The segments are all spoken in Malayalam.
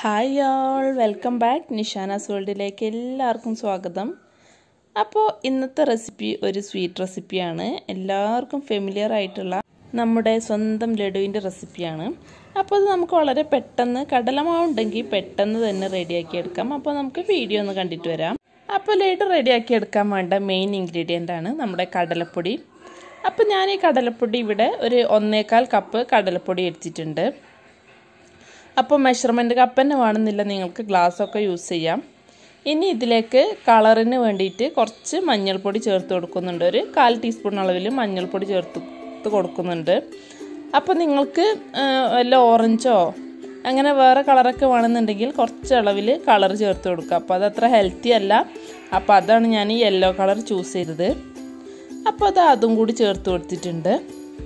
ഹായ് ആൾ വെൽക്കം ബാക്ക് നിഷാനാസ് വേൾഡിലേക്ക് എല്ലാവർക്കും സ്വാഗതം അപ്പോൾ ഇന്നത്തെ റെസിപ്പി ഒരു സ്വീറ്റ് റെസിപ്പിയാണ് എല്ലാവർക്കും ഫെമിലിയർ ആയിട്ടുള്ള നമ്മുടെ സ്വന്തം ലഡുവിൻ്റെ റെസിപ്പിയാണ് അപ്പോൾ അത് നമുക്ക് വളരെ പെട്ടെന്ന് കടലമാവ് ഉണ്ടെങ്കിൽ പെട്ടെന്ന് തന്നെ റെഡിയാക്കി എടുക്കാം അപ്പോൾ നമുക്ക് വീഡിയോ ഒന്ന് കണ്ടിട്ട് വരാം അപ്പോൾ ലഡു റെഡിയാക്കി എടുക്കാൻ വേണ്ട മെയിൻ ഇൻഗ്രീഡിയൻ്റ് ആണ് നമ്മുടെ കടലപ്പൊടി അപ്പോൾ ഞാൻ ഈ കടലപ്പൊടി ഇവിടെ ഒരു ഒന്നേകാൽ കപ്പ് കടലപ്പൊടി എടുത്തിട്ടുണ്ട് അപ്പോൾ മെഷർമെൻറ്റ് കപ്പ് തന്നെ വേണമെന്നില്ല നിങ്ങൾക്ക് ഗ്ലാസ്സൊക്കെ യൂസ് ചെയ്യാം ഇനി ഇതിലേക്ക് കളറിന് വേണ്ടിയിട്ട് കുറച്ച് മഞ്ഞൾപ്പൊടി ചേർത്ത് കൊടുക്കുന്നുണ്ട് ഒരു കാൽ ടീസ്പൂൺ അളവിൽ മഞ്ഞൾപ്പൊടി ചേർത്ത് കൊടുക്കുന്നുണ്ട് അപ്പോൾ നിങ്ങൾക്ക് വല്ല ഓറഞ്ചോ അങ്ങനെ വേറെ കളറൊക്കെ വേണമെന്നുണ്ടെങ്കിൽ കുറച്ച് അളവിൽ കളർ ചേർത്ത് കൊടുക്കുക അപ്പോൾ അതത്ര ഹെൽത്തി അല്ല അപ്പോൾ അതാണ് ഞാൻ ഈ യെല്ലോ കളർ ചൂസ് ചെയ്തത് അപ്പോൾ അത് അതും കൂടി ചേർത്ത് കൊടുത്തിട്ടുണ്ട്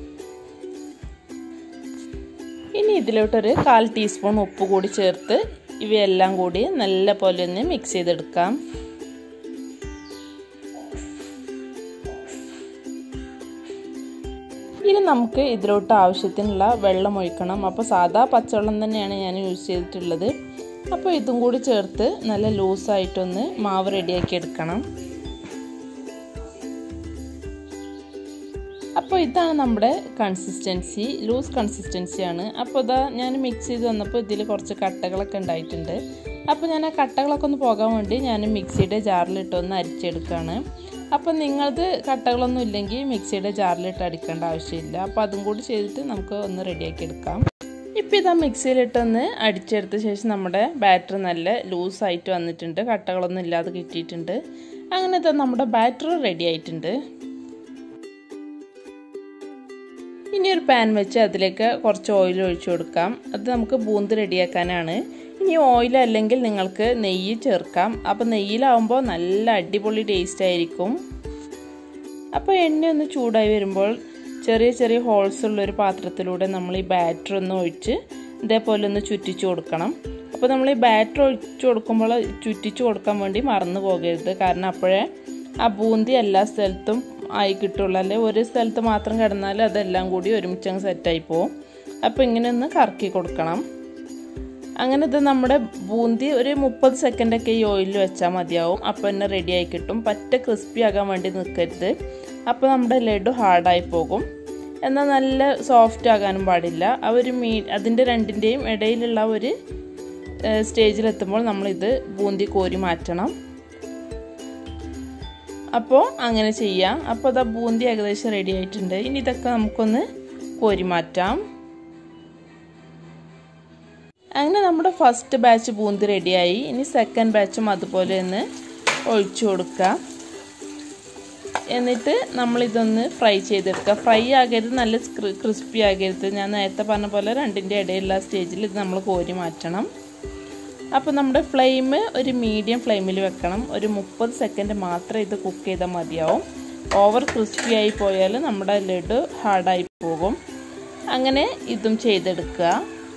ഇനി ഇതിലോട്ടൊരു കാൽ ടീസ്പൂൺ ഉപ്പ് കൂടി ചേർത്ത് ഇവയെല്ലാം കൂടി നല്ല പോലെ ഒന്ന് മിക്സ് ചെയ്തെടുക്കാം ഇനി നമുക്ക് ഇതിലോട്ട് ആവശ്യത്തിനുള്ള വെള്ളം ഒഴിക്കണം അപ്പോൾ സാധാ പച്ചവെള്ളം തന്നെയാണ് ഞാൻ യൂസ് ചെയ്തിട്ടുള്ളത് അപ്പോൾ ഇതും കൂടി ചേർത്ത് നല്ല ലൂസായിട്ടൊന്ന് മാവ് റെഡിയാക്കി എടുക്കണം അപ്പോൾ ഇതാണ് നമ്മുടെ കൺസിസ്റ്റൻസി ലൂസ് കൺസിസ്റ്റൻസിയാണ് അപ്പോൾ ഇതാ ഞാൻ മിക്സ് ചെയ്ത് വന്നപ്പോൾ ഇതിൽ കുറച്ച് കട്ടകളൊക്കെ ഉണ്ടായിട്ടുണ്ട് അപ്പോൾ ഞാൻ ആ കട്ടകളൊക്കെ ഒന്ന് പോകാൻ വേണ്ടി ഞാൻ മിക്സിയുടെ ജാറിലിട്ടൊന്ന് അരിച്ചെടുക്കുകയാണ് അപ്പോൾ നിങ്ങളത് കട്ടകളൊന്നും ഇല്ലെങ്കിൽ മിക്സിയുടെ ജാറിലിട്ട് അടിക്കേണ്ട ആവശ്യമില്ല അപ്പോൾ അതും കൂടി ചെയ്തിട്ട് നമുക്ക് ഒന്ന് റെഡിയാക്കി എടുക്കാം ഇപ്പോൾ ഇതാ മിക്സിയിലിട്ടൊന്ന് അടിച്ചെടുത്ത ശേഷം നമ്മുടെ ബാറ്റർ നല്ല ലൂസായിട്ട് വന്നിട്ടുണ്ട് കട്ടകളൊന്നും ഇല്ലാതെ കിട്ടിയിട്ടുണ്ട് അങ്ങനത്തെ നമ്മുടെ ബാറ്റർ റെഡി ആയിട്ടുണ്ട് ഇനി ഒരു പാൻ വെച്ച് അതിലേക്ക് കുറച്ച് ഓയിൽ ഒഴിച്ചു കൊടുക്കാം അത് നമുക്ക് ബൂന്ത് റെഡിയാക്കാനാണ് ഇനി ഓയിൽ അല്ലെങ്കിൽ നിങ്ങൾക്ക് നെയ്യ് ചേർക്കാം അപ്പോൾ നെയ്യിലാവുമ്പോൾ നല്ല അടിപൊളി ടേസ്റ്റ് ആയിരിക്കും അപ്പോൾ എണ്ണ ഒന്ന് ചൂടായി വരുമ്പോൾ ചെറിയ ചെറിയ ഹോൾസ് ഉള്ള ഒരു പാത്രത്തിലൂടെ നമ്മൾ ഈ ബാറ്റർ ഒന്ന് ഒഴിച്ച് ഇതേപോലെ ഒന്ന് ചുറ്റിച്ചു കൊടുക്കണം അപ്പോൾ നമ്മൾ ഈ ബാറ്റർ ഒഴിച്ചു കൊടുക്കുമ്പോൾ ചുറ്റിച്ചു കൊടുക്കാൻ വേണ്ടി മറന്നു പോകരുത് കാരണം അപ്പോഴേ ആ ബൂന്തി എല്ലാ സ്ഥലത്തും ആയി കിട്ടുള്ളൂ അല്ലെ ഒരു സ്ഥലത്ത് മാത്രം കിടന്നാൽ അതെല്ലാം കൂടി ഒരുമിച്ച് അങ്ങ് സെറ്റായി പോവും അപ്പോൾ ഇങ്ങനെ ഒന്ന് കറക്കി കൊടുക്കണം അങ്ങനെ ഇത് നമ്മുടെ ബൂന്തി ഒരു മുപ്പത് സെക്കൻഡൊക്കെ ഈ ഓയിലിൽ വെച്ചാൽ മതിയാവും അപ്പോൾ തന്നെ റെഡി ആയി കിട്ടും പറ്റ ക്രിസ്പി ആകാൻ വേണ്ടി നിൽക്കരുത് അപ്പോൾ നമ്മുടെ ലഡു ഹാർഡായി പോകും എന്നാൽ നല്ല സോഫ്റ്റ് ആകാനും പാടില്ല ആ ഒരു മീ അതിൻ്റെ രണ്ടിൻ്റെയും ഇടയിലുള്ള ഒരു സ്റ്റേജിലെത്തുമ്പോൾ നമ്മളിത് ബൂന്തി കോരി മാറ്റണം അപ്പോൾ അങ്ങനെ ചെയ്യാം അപ്പോൾ അതാ ബൂന്തി ഏകദേശം റെഡി ആയിട്ടുണ്ട് ഇനി ഇതൊക്കെ നമുക്കൊന്ന് കോരി മാറ്റാം അങ്ങനെ നമ്മുടെ ഫസ്റ്റ് ബാച്ച് ബൂന്തി റെഡിയായി ഇനി സെക്കൻഡ് ബാച്ചും അതുപോലെ ഒന്ന് ഒഴിച്ചു കൊടുക്കുക എന്നിട്ട് നമ്മളിതൊന്ന് ഫ്രൈ ചെയ്തെടുക്കുക ഫ്രൈ ആകരുത് നല്ല ക്രിസ്പി ആകരുത് ഞാൻ നേരത്തെ പറഞ്ഞ പോലെ രണ്ടിൻ്റെ ഇടയിലുള്ള സ്റ്റേജിൽ ഇത് നമ്മൾ കോരി മാറ്റണം അപ്പോൾ നമ്മുടെ ഫ്ലെയിം ഒരു മീഡിയം ഫ്ലെയിമിൽ വെക്കണം ഒരു മുപ്പത് സെക്കൻഡ് മാത്രമേ ഇത് കുക്ക് ചെയ്താൽ മതിയാവും ഓവർ ക്രിസ്പി ആയി പോയാൽ നമ്മുടെ ലഡു ഹാർഡായി പോകും അങ്ങനെ ഇതും ചെയ്തെടുക്കുക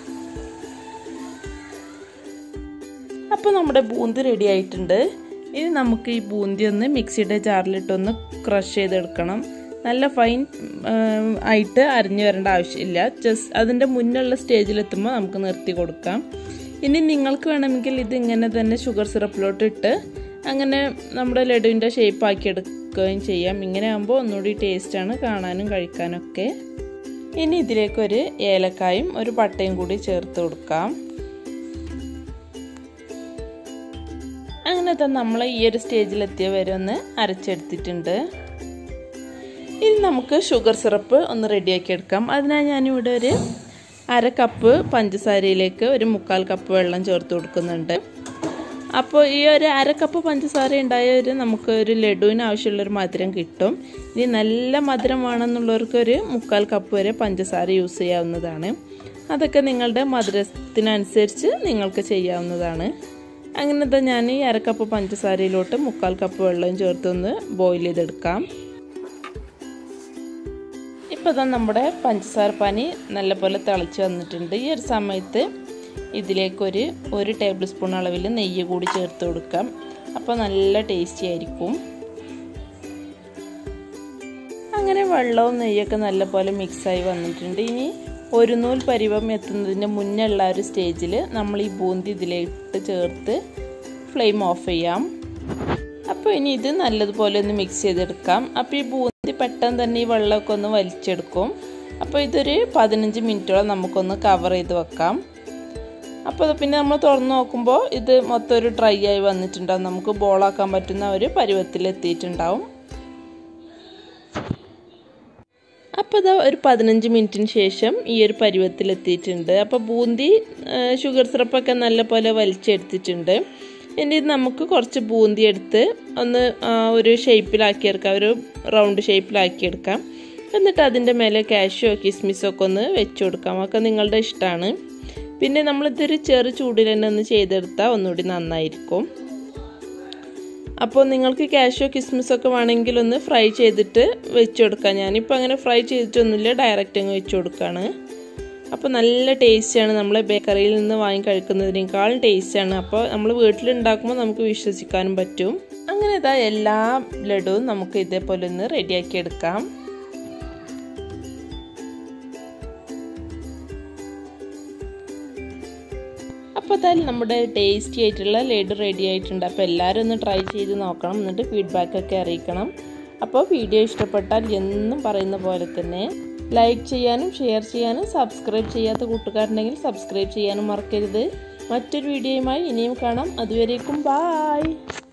അപ്പോൾ നമ്മുടെ ബൂന്തി റെഡി ആയിട്ടുണ്ട് ഇനി നമുക്ക് ഈ ബൂന്തി ഒന്ന് മിക്സിയുടെ ജാറിലിട്ടൊന്ന് ക്രഷ് ചെയ്തെടുക്കണം നല്ല ഫൈൻ ആയിട്ട് അരിഞ്ഞു വരേണ്ട ആവശ്യമില്ല ജസ്റ്റ് അതിൻ്റെ മുന്നുള്ള സ്റ്റേജിലെത്തുമ്പോൾ നമുക്ക് നിർത്തി കൊടുക്കാം ഇനി നിങ്ങൾക്ക് വേണമെങ്കിൽ ഇത് ഇങ്ങനെ തന്നെ ഷുഗർ സിറപ്പിലോട്ട് ഇട്ട് അങ്ങനെ നമ്മുടെ ലഡുവിൻ്റെ ഷേപ്പ് ആക്കി എടുക്കുകയും ചെയ്യാം ഇങ്ങനെ ആകുമ്പോൾ ഒന്നുകൂടി ടേസ്റ്റാണ് കാണാനും കഴിക്കാനൊക്കെ ഇനി ഇതിലേക്ക് ഒരു ഏലക്കായും ഒരു പട്ടയും കൂടി ചേർത്ത് കൊടുക്കാം അങ്ങനെ തന്നെ നമ്മൾ ഈ ഒരു സ്റ്റേജിലെത്തിയ വരെ ഒന്ന് അരച്ചെടുത്തിട്ടുണ്ട് ഇനി നമുക്ക് ഷുഗർ സിറപ്പ് ഒന്ന് റെഡിയാക്കി എടുക്കാം അതിനായി ഞാനിവിടെ ഒരു അര കപ്പ് പഞ്ചസാരയിലേക്ക് ഒരു മുക്കാൽ കപ്പ് വെള്ളം ചേർത്ത് കൊടുക്കുന്നുണ്ട് അപ്പോൾ ഈ ഒരു അര കപ്പ് പഞ്ചസാര ഉണ്ടായ ഒരു നമുക്ക് ഒരു ലഡുവിന് ആവശ്യമുള്ളൊരു മധുരം കിട്ടും ഇനി നല്ല മധുരം വേണമെന്നുള്ളവർക്ക് ഒരു മുക്കാൽ കപ്പ് വരെ പഞ്ചസാര യൂസ് ചെയ്യാവുന്നതാണ് അതൊക്കെ നിങ്ങളുടെ മധുരത്തിനനുസരിച്ച് നിങ്ങൾക്ക് ചെയ്യാവുന്നതാണ് അങ്ങനത്തെ ഞാൻ ഈ അര കപ്പ് പഞ്ചസാരയിലോട്ട് മുക്കാൽ കപ്പ് വെള്ളം ചേർത്തൊന്ന് ബോയിൽ ചെയ്തെടുക്കാം ഇപ്പോൾ ഇതാ നമ്മുടെ പഞ്ചസാര പാനി നല്ലപോലെ തിളച്ച് വന്നിട്ടുണ്ട് ഈ ഒരു സമയത്ത് ഇതിലേക്കൊരു ഒരു ടേബിൾ സ്പൂൺ അളവിൽ നെയ്യ് കൂടി ചേർത്ത് കൊടുക്കാം അപ്പോൾ നല്ല ടേസ്റ്റി ആയിരിക്കും അങ്ങനെ വെള്ളവും നെയ്യൊക്കെ നല്ലപോലെ മിക്സായി വന്നിട്ടുണ്ട് ഇനി ഒരു നൂൽ പരിവം എത്തുന്നതിന് മുന്നേ ഉള്ള ഒരു സ്റ്റേജിൽ നമ്മൾ ഈ ബൂന്തി ഇതിലിട്ട് ചേർത്ത് ഫ്ലെയിം ഓഫ് ചെയ്യാം അപ്പോൾ ഇനി ഇത് നല്ലതുപോലെ ഒന്ന് മിക്സ് ചെയ്തെടുക്കാം അപ്പോൾ ഈ ബൂന്തി പെട്ടെന്ന് തന്നെ ഈ വെള്ളമൊക്കെ ഒന്ന് വലിച്ചെടുക്കും അപ്പോൾ ഇതൊരു പതിനഞ്ച് മിനിറ്റോളം നമുക്കൊന്ന് കവർ ചെയ്ത് വെക്കാം അപ്പോൾ പിന്നെ നമ്മൾ തുറന്ന് നോക്കുമ്പോൾ ഇത് മൊത്തം ഒരു ഡ്രൈ ആയി വന്നിട്ടുണ്ടാവും നമുക്ക് ബോളാക്കാൻ പറ്റുന്ന ഒരു പരുവത്തിലെത്തിയിട്ടുണ്ടാവും അപ്പോൾ ഇതാ ഒരു പതിനഞ്ച് മിനിറ്റിന് ശേഷം ഈ ഒരു പരുവത്തിലെത്തിയിട്ടുണ്ട് അപ്പോൾ ബൂന്തി ഷുഗർ സിറപ്പൊക്കെ നല്ലപോലെ വലിച്ചെടുത്തിട്ടുണ്ട് ഇനി ഇത് നമുക്ക് കുറച്ച് ബൂന്തി എടുത്ത് ഒന്ന് ഒരു ഷേപ്പിലാക്കിയെടുക്കാം ഒരു റൗണ്ട് ഷേപ്പിലാക്കിയെടുക്കാം എന്നിട്ട് അതിൻ്റെ മേലെ കാഷ്യോ കിസ്മിസോ ഒക്കെ ഒന്ന് വെച്ച് കൊടുക്കാം ഒക്കെ നിങ്ങളുടെ ഇഷ്ടമാണ് പിന്നെ നമ്മളിതൊരു ചെറു ചൂടിൽ തന്നെ ഒന്ന് ചെയ്തെടുത്താൽ ഒന്നുകൂടി നന്നായിരിക്കും അപ്പോൾ നിങ്ങൾക്ക് കാഷ്യോ കിസ്മിസ് ഒക്കെ വേണമെങ്കിൽ ഒന്ന് ഫ്രൈ ചെയ്തിട്ട് വെച്ച് കൊടുക്കാം ഞാനിപ്പോൾ അങ്ങനെ ഫ്രൈ ചെയ്തിട്ടൊന്നുമില്ല ഡയറക്റ്റ് അങ്ങ് വെച്ച് കൊടുക്കുകയാണ് അപ്പോൾ നല്ല ടേസ്റ്റാണ് നമ്മൾ ബേക്കറിയിൽ നിന്ന് വാങ്ങി കഴിക്കുന്നതിനേക്കാളും ടേസ്റ്റാണ് അപ്പോൾ നമ്മൾ വീട്ടിലുണ്ടാക്കുമ്പോൾ നമുക്ക് വിശ്വസിക്കാനും പറ്റും അങ്ങനെ ഇതാ എല്ലാ ലഡുവും നമുക്ക് ഇതേപോലെ ഒന്ന് റെഡിയാക്കി എടുക്കാം അപ്പോൾ എന്തായാലും നമ്മുടെ ടേസ്റ്റി ആയിട്ടുള്ള ലഡു റെഡി ആയിട്ടുണ്ട് അപ്പോൾ എല്ലാവരും ഒന്ന് ട്രൈ ചെയ്ത് നോക്കണം എന്നിട്ട് ഫീഡ്ബാക്കൊക്കെ അറിയിക്കണം അപ്പോൾ വീഡിയോ ഇഷ്ടപ്പെട്ടാൽ എന്നും പറയുന്ന പോലെ തന്നെ ലൈക്ക് ചെയ്യാനും ഷെയർ ചെയ്യാനും സബ്സ്ക്രൈബ് ചെയ്യാത്ത കൂട്ടുകാരുണ്ടെങ്കിൽ സബ്സ്ക്രൈബ് ചെയ്യാനും മറക്കരുത് മറ്റൊരു വീഡിയോയുമായി ഇനിയും കാണാം അതുവരേക്കും ബായ്